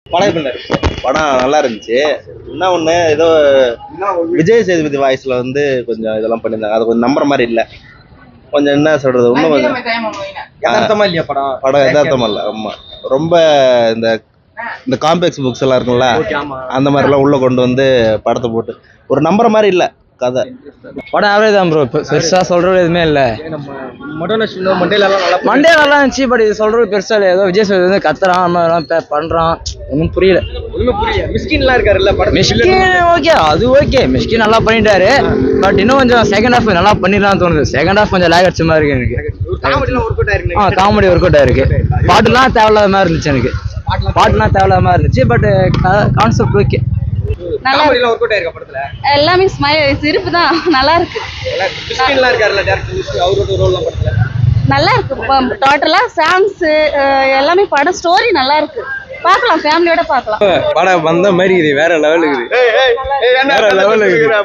படம் எப்படி இருக்கு படம் நல்லா இருந்துச்சு என்ன ஒண்ணு ஏதோ விஜய் சேதுபதி வாய்ஸ்ல வந்து கொஞ்சம் இதெல்லாம் பண்ணியிருந்தாங்க அது கொஞ்சம் நம்புற மாதிரி இல்ல கொஞ்சம் என்ன சொல்றது இன்னும் கொஞ்சம் யதார்த்தமா இல்லையா படம் படம் யதார்த்தம் இல்ல ஆமா ரொம்ப இந்த இந்த காம்ப்ளெக்ஸ் புக்ஸ் எல்லாம் இருக்கும்ல ஓகே ஆமா அந்த மாதிரி எல்லாம் உள்ள கொண்டு வந்து படத்தை போட்டு ஒரு நம்புற மாதிரி இல்ல கதை படம் ஆவரேஜ் தான் ப்ரோ பெருசா சொல்றது எதுவுமே இல்ல நம்ம மொட்டோன சின்ன மண்டையில எல்லாம் நல்லா மண்டே நல்லா இருந்துச்சு பட் இது சொல்றது பெருசா இல்ல ஏதோ விஜய் சேதுபதி வந்து கத்துறான் அந்த மாதிரிலாம் பே- பண்றான் ஒன்றும் புரியல ஒண்ணுமே புரியல மிஸ்கின்லாம் இருக்காருல்ல படம் மிஷ்கின் ஓகே அது ஓகே மிஷ்கின் நல்லா பண்ணிட்டாரு பட் இன்னும் கொஞ்சம் செகண்ட் ஹாஃப் நல்லா பண்ணிடலாம் தோணுது செகண்ட் ஹாஃப் கொஞ்சம் லேக் அடிச்ச மாதிரி இருக்கு எனக்கு காமெடிலாம் ஒர்க் அவுட் ஆயிருக்கு ஆ காமெடி ஒர்க் அவுட் ஆயிருக்கு பாட்டுலாம் தேவையில்லாத மாதிரி இருந்துச்சு எனக்கு பாட்டுலாம் தேவையில்லாத மாதிரி இருந்துச்சு பட் கான்செப்ட் ஓகே நல்லா காமெடிலாம் ஒர்க் அவுட் ஆயிருக்க படத்துல எல்லாமே ஸ்மைல் சிரிப்பு தான் நல்லா இருக்கு மிஸ்கின்லாம் இருக்காருல்ல டேரக்டர் மிஸ்கின் அவரோட ரோல்லாம் படத்துல நல்லா இருக்கு டோட்டலா சாங்ஸ் எல்லாமே படம் ஸ்டோரி நல்லா இருக்கு பார்க்கலாம் ஃபேமிலியோட பார்க்கலாம் படம் வந்த மாதிரி இது வேற லெவலுக்கு வேற level இருக்குது.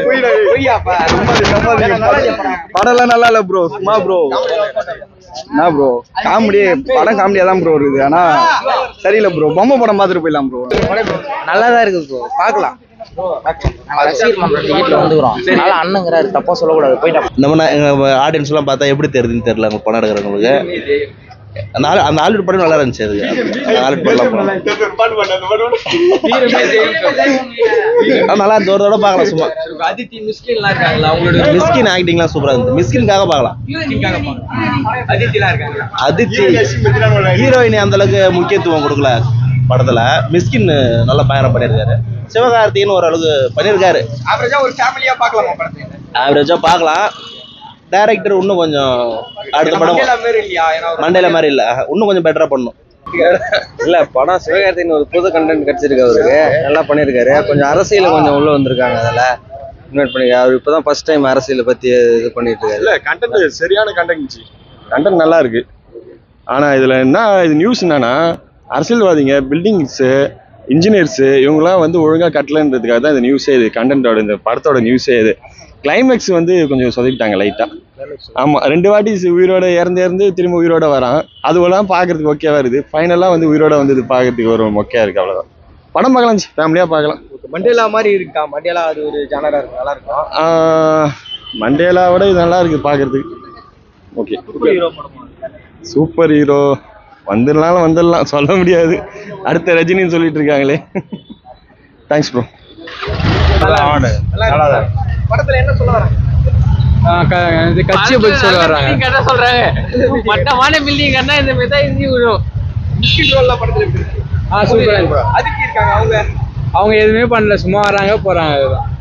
படம்லாம் நல்லா இல்ல ப்ரோ சும்மா ப்ரோ என்ன ப்ரோ காமெடி படம் காமெடியா தான் ப்ரோ இருக்குது ஆனா சரியில்லை ப்ரோ பொம்மை படம் பார்த்துட்டு போயிடலாம் ப்ரோ நல்லா தான் இருக்கு ப்ரோ பார்க்கலாம் ரசிகர் மன்றம் வீட்டில் வந்துக்கிறோம் அதனால அண்ணங்கிறாரு தப்பா சொல்லக்கூடாது போயிட்டா இந்த மாதிரி எங்க ஆடியன்ஸ் எல்லாம் பார்த்தா எப்படி தெரியுதுன்னு தெரியல அங்க படம் எடுக்கிறவங்களுக்கு அந்த ஆள் அந்த ஆல்ரெடி படம் நல்லா இருந்துச்சு அது அந்த ஆல்ரெடி படம் நல்லா இருந்துச்சு ஒரு தடவை பார்க்கலாம் சும்மா அதித்தி மிஸ்கின்லாம் இருக்காங்களா அவங்களோட மிஸ்கின் ஆக்டிங்லாம் சூப்பரா இருந்துச்சு மிஸ்கின்காக பார்க்கலாம் மிஸ்கின்காக பாருங்க அதித்திலாம் இருக்காங்களா அதித்தி ஹீரோயினி அந்த அளவுக்கு முக்கியத்துவம் கொடுக்கல படத்துல மிஸ்கின் நல்லா பயணம் பண்ணியிருக்காரு சிவகார்த்திகேயன் ஓரளவுக்கு பண்ணியிருக்காரு ஆவரேஜா ஒரு ஃபேமிலியா பார்க்கலாமா படத்தை ஆவரேஜா பார்க்கலாம் டைரக்டர் இன்னும் கொஞ்சம் அடுத்த படம் மண்டையில மாதிரி இல்லையா ஏன்னா ஒரு மண்டையில மாதிரி இல்ல இன்னும் கொஞ்சம் பெட்டரா பண்ணும் இல்ல படம் சிவகார்த்திகேயன் ஒரு புது கண்டென்ட் கிடைச்சிருக்கு அவருக்கு நல்லா பண்ணியிருக்காரு கொஞ்சம் அரசியல கொஞ்சம் உள்ள வந்திருக்காங்க அதில் இன்வைட் பண்ணிருக்காரு அவர் இப்பதான் ஃபர்ஸ்ட் டைம் அரசியலை பத்தி இது பண்ணிட்டு இருக்காரு இல்ல கண்டென்ட் சரியான கண்டென்ட் கண்டென்ட் நல்லா இருக்கு ஆனா இதுல என்ன இது நியூஸ் என்னன்னா அரசியல்வாதிங்க பில்டிங்ஸ் இன்ஜினியர்ஸ் இவங்கலாம் வந்து ஒழுங்கா கட்டலன்றதுக்காக தான் இந்த நியூஸே இது கண்டென்ட்டோட இந்த படத்தோட நியூஸே இது கிளைமேக்ஸ் வந்து கொஞ்சம் சொதப்பிட்டாங்க லைட்டா ஆமா ரெண்டு வாட்டி சி- உயிரோட இறந்து இறந்து திரும்ப உயிரோட வரான் அதுவெல்லாம் பார்க்கறதுக்கு ஓகேவா இருக்குது ஃபைனலா வந்து உயிரோட வந்து இது பார்க்கறதுக்கு ஒரு மொக்கையா இருக்கு அவ்வளவுதான் படம் பார்க்கலாம் ஃபேமிலியா பார்க்கலாம் மண்டேலா மாதிரி இருக்கா மண்டேலா அது ஒரு ஜானரா இருக்கு நல்லா இருக்கும் ஆஹ் மண்டேலாவோட இது நல்லா இருக்கு பார்க்கறதுக்கு ஓகே ஹீரோ படமா சூப்பர் ஹீரோ வந்துடலாம் வந்துடலாம் சொல்ல முடியாது அடுத்த ரஜினின்னு சொல்லிட்டு இருக்காங்களே தேங்க்ஸ் ப்ரோ நல்லா இருக்கு படத்துல என்ன சொல்ல வராங்க இது கட்சியை பத்தி சொல்ல வர்றாங்க கட்ட சொல்றாங்க மட்டமான பில்டிங் கண்ணா இந்த மாதிரி தான் இஞ்சி விடும் மிஸ்கின் ரோல்லாம் படத்துல எப்படி இருக்கு ஆ சூப்பரா இருக்கு bro. அதித்தி இருக்காங்க அவங்க அவங்க எதுவுமே பண்ணல சும்மா வராங்க போறாங்க அதுதான்